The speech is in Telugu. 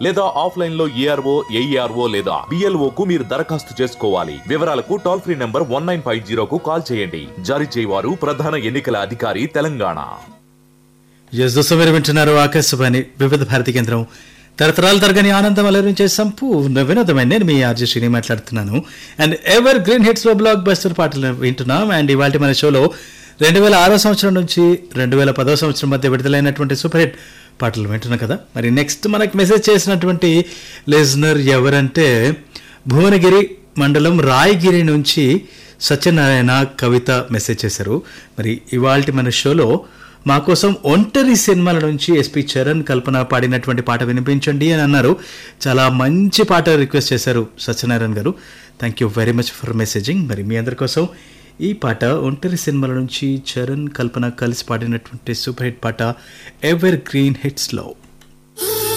లేదా ఆఫ్లైన్ లో ఏఆర్ఓ ఏఈఆర్ఓ లేదా బిఎల్ఓ కు మీరు దరఖాస్తు చేసుకోవాలి వివరాలకు toll free number one nine five జీరోకు కాల్ చేయండి జారీ చేయవారు ప్రధాన ఎన్నికల అధికారి తెలంగాణ ఎస్ దోస్తు మీరు వింటున్నారు ఆకాశవాణి వివిధ భారతి కేంద్రం తరతరాలు తరగని ఆనందం అలరించే సంపూర్ణ వినోదమైన నేను మీ ఆర్జే శ్రీని మాట్లాడుతున్నాను అండ్ ఎవర్ గ్రీన్ హిట్స్ లో బ్లాక్ బస్టర్ పాటలు వింటున్నాం అండ్ ఇవాళ మన షోలో రెండు వేల ఆరో సంవత్సరం నుంచి రెండు వేల పదో సంవత్సరం మధ్య విడుదలైనటువంటి సూపర్ హిట్ పాటలు వింటున్నాం కదా మరి నెక్స్ట్ మనకు మెసేజ్ చేసినటువంటి లిజనర్ ఎవరంటే భువనగిరి మండలం రాయగిరి నుంచి సత్యనారాయణ కవిత మెసేజ్ చేశారు మరి ఇవాళ మన షోలో మా కోసం ఒంటరి సినిమాల నుంచి ఎస్పి చరణ్ కల్పన పాడినటువంటి పాట వినిపించండి అని అన్నారు చాలా మంచి పాట రిక్వెస్ట్ చేశారు Satyanarayana garu thank you very much for messaging మరి మీ అందరి కోసం ఈ పాట ఒంటరి సినిమాల నుంచి చరణ్ కల్పన కలిసి పాడినటువంటి సూపర్ హిట్ పాట ఎవర్ గ్రీన్ హిట్స్లో